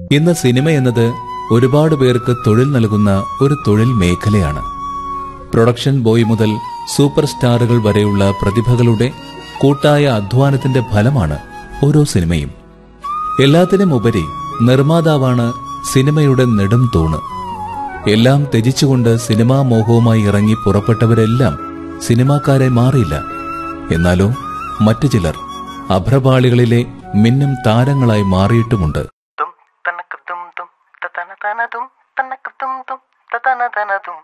ഇന്ന് സിനിമ എന്നത് ഒരുപാട് പേർക്ക് തൊഴിൽ നൽകുന്ന ഒരു തൊഴിൽ മേഖലയാണ് പ്രൊഡക്ഷൻ ബോയ് മുതൽ സൂപ്പർ സ്റ്റാറുകൾ വരെയുള്ള പ്രതിഭകളുടെ കൂട്ടായ അധ്വാനത്തിന്റെ ഫലമാണ് ഓരോ സിനിമയും എല്ലാത്തിനും ഉപരി നിർമ്മാതാവാണ് സിനിമയുടെ നെടും തൂണ് എല്ലാം ത്യജിച്ചുകൊണ്ട് സിനിമാ മോഹവുമായി ഇറങ്ങി പുറപ്പെട്ടവരെല്ലാം സിനിമാക്കാരെ മാറിയില്ല എന്നാലോ മറ്റു ചിലർ അഭ്രപാളികളിലെ മിന്നും താരങ്ങളായി മാറിയിട്ടുമുണ്ട് tum tanaka tum tum tatana tana tum tanaka tum tum tatana tana tum